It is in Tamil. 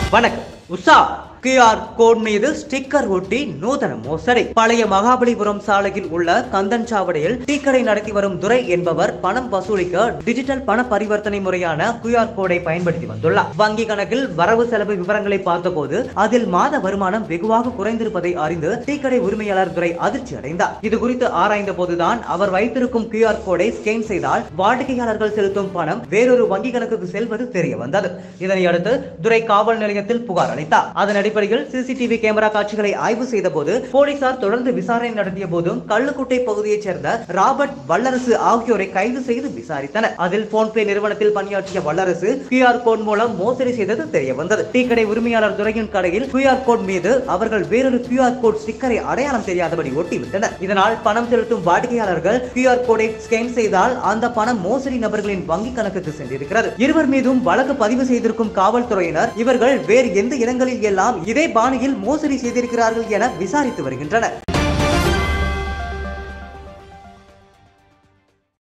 வணக்கம் உஷா கியூஆர் கோட் மீது ஸ்டிக்கர் ஒட்டி நூதன மோசடி பழைய மகாபலிபுரம் சாலையில் உள்ள கந்தன் சாவடியில் டீக்கடை நடத்தி வரும் துரை என்பவர் பணம் வசூலிக்க டிஜிட்டல் பண பரிவர்த்தனை முறையான கியூஆர் கோடை பயன்படுத்தி வந்துள்ளார் வங்கி கணக்கில் வரவு செலவு விவரங்களை பார்த்தபோது அதில் மாத வருமானம் வெகுவாக குறைந்திருப்பதை அறிந்து டீக்கடை உரிமையாளர் துரை அதிர்ச்சி அடைந்தார் இது குறித்து ஆராய்ந்த போதுதான் அவர் வைத்திருக்கும் கியூஆர் கோடை ஸ்கேன் செய்தால் வாடிக்கையாளர்கள் செலுத்தும் பணம் வேறொரு வங்கி கணக்குக்கு செல்வது தெரிய வந்தது இதனை அடுத்து துரை காவல் நிலையத்தில் புகார் அளித்தார் அதன் அடிப்படையில் சிசிடிவி கேமரா காட்சிகளை ஆய்வு செய்த போது போலீசார் தொடர்ந்து விசாரணை நடத்திய போதும் கள்ளுக்குட்டை பகுதியைச் சேர்ந்த ராபர்ட் வல்லரசு ஆகியோரை கைது செய்து விசாரித்தனர் அதில் போன்பே நிறுவனத்தில் பணியாற்றிய வல்லரசு கியூஆர் கோட் மூலம் மோசடி செய்தது தெரிய வந்தது டீ கடை உரிமையாளர் துரையின் கடையில் கியூஆர் கோட் மீது அவர்கள் வேறொரு கியூஆர் கோட் ஸ்டிக்கரை அடையாளம் தெரியாதபடி ஒட்டிவிட்டனர் இதனால் பணம் செலுத்தும் வாடிக்கையாளர்கள் கியூஆர் கோடை ஸ்கேன் செய்தால் அந்த பணம் மோசடி நபர்களின் வங்கி கணக்குக்கு சென்றிருக்கிறது இருவர் மீதும் வழக்கு பதிவு செய்திருக்கும் காவல்துறையினர் இவர்கள் வேறு எந்த இடங்களில் எல்லாம் இதே பாணியில் மோசடி செய்திருக்கிறார்கள் என விசாரித்து வருகின்றனர்